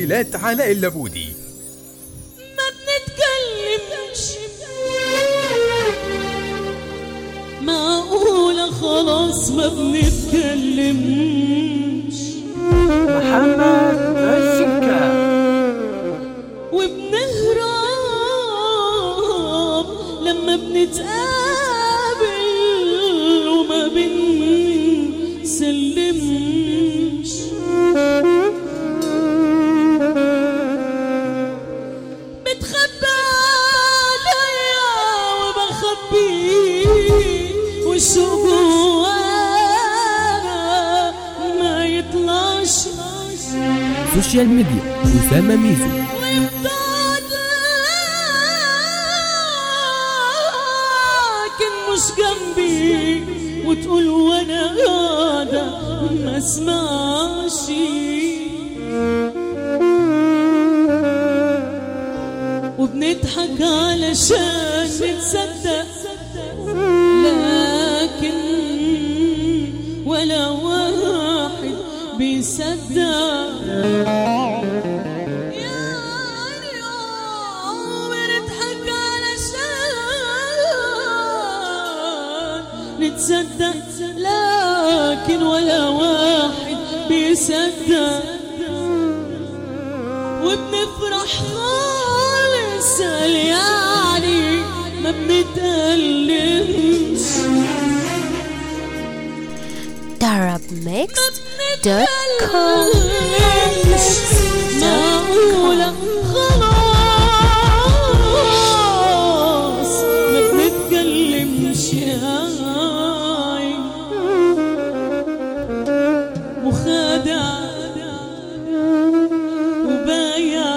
تسجيلات علاء اللبودي ما بنتكلمش معقولة خلاص ما بنتكلمش محمد السكة وبنهرب لما بنتقابل وما بنسلمش بتخبى عليا وبخبي والشوق جوانا ما يطلعش سوشيال ميديا أسامة ميزو وبتقعد لكن مش جنبي وتقول وانا قاعدة ما اسمعش وبنضحك علشان نتصدق لكن ولا واحد بيصدق يعني بنضحك علشان نتصدق لكن ولا واحد بيصدق وبنفرح خالص قال يعني ما بنتألمش Darabmixed.com معقولة خلاص ما بنتكلمش يا عين مخادع وبايع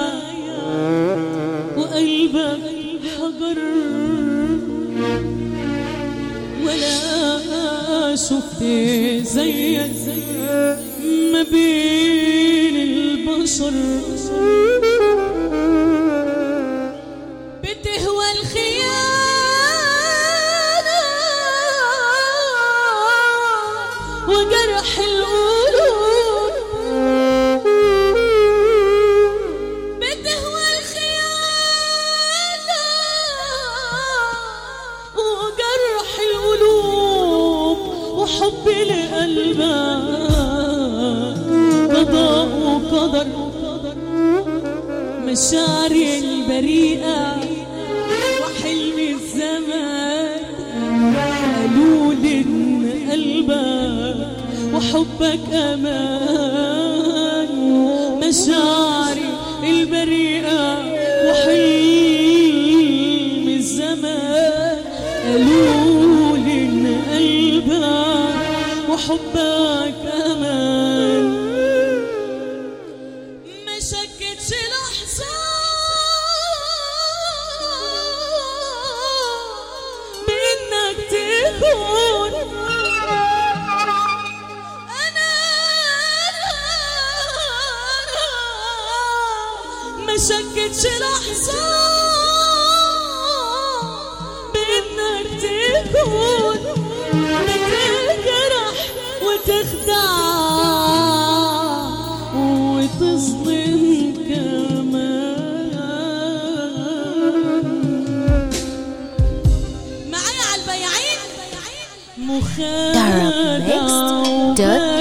وقلبك حجر ولا شفت زيك ما بين البشر بتهوى الخيانة وجرح القلوب بتهوى الخيانة وجرح القلوب وحب لقلبك قضاء وقدر مشاعري البريئة وحلم الزمان قالوا لي إن قلبك وحبك أمان مشاعري البريئة وحلم الزمان قالوا لي إن قلبك وحبك أمان ما شكتش لحظة بإنك تكون أنا ما شكتش لحظة بإنك تكون بتجرح وتخدع وتصدم كمان معايا على البياعين مخادع Darabmixed.com